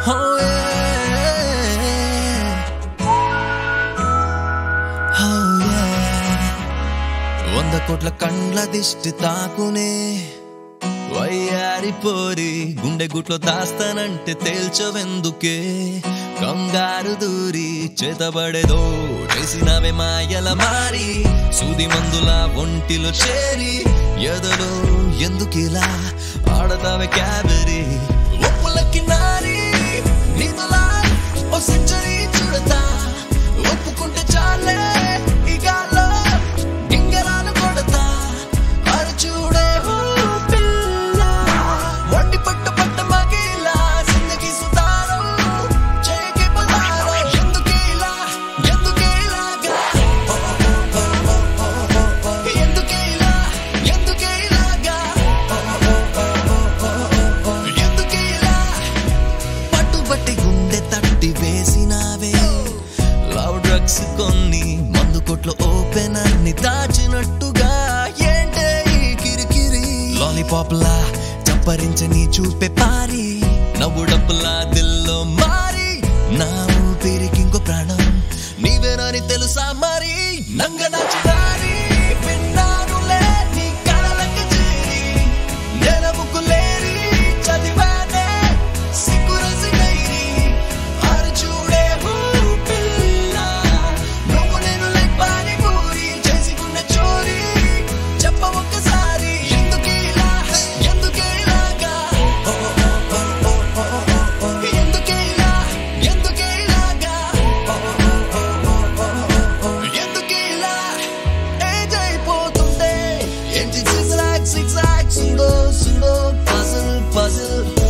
Oh yeah. Oh yeah. వంద కోట్ల కండ్ల దిష్టి తాకునే వయ్యారిపోరి గుండె గుట్లో దాస్తానంటే తేల్చవెందుకే కంగారు దూరి చేతబడేదో చేసినవే మాయల మారి సూది మందుల ఒంటిలో చేరి ఎదలో ఎందుకిలా ఆడతావే క్యాబరీ ఒప్పులకి నారి నీతోలా ఓ సెంచరీ చూడతా ఒప్పుకుంటే చాలే ఈ గాల్లో గింగరాలు కొడతా అరు చూడే ఓ పిల్ల వండి పట్టు పట్ట మగిలా జిందగీ సుతారం చేయకి పదారం ఎందుకిలా ఎందుకిలాగా ఎందుకిలా ఎందుకిలాగా ఎందుకిలా పట్టుబట్టి గుండె తట్టి వేసినావే లవ్ డ్రగ్స్ కొన్ని మందు కొట్లు ఓపెన్ అన్ని దాచినట్టుగా ఏంటే ఈ కిరికిరి లాలీపాప్ లా చప్పరించని చూపే పారి నవ్వు డప్పులా దిల్లో మారి నా ఊపిరికి ఇంకో ప్రాణం నీవేనని తెలుసా మరి నంగనాచినారి విన్నానులే నీ కలలకి చేరి నెలముకులేరి చదివానే సిగ్గురసి డైరీ అరు చూడే హూ పిల్ల నువ్వు నేను లైక్ పానీపూరి చేసుకున్న చోరీ చెప్ప ఒక్కసారి ఎందుకిలా ఎందుకిలాగా ఎందుకిలా ఎందుకిలాగా ఎందుకిలా ఏజ్ అయిపోతుంటే ఏంటి సిక్స్ లాక్ సిక్స్ లాక్ సుడో సుడో పజిల్ పజిల్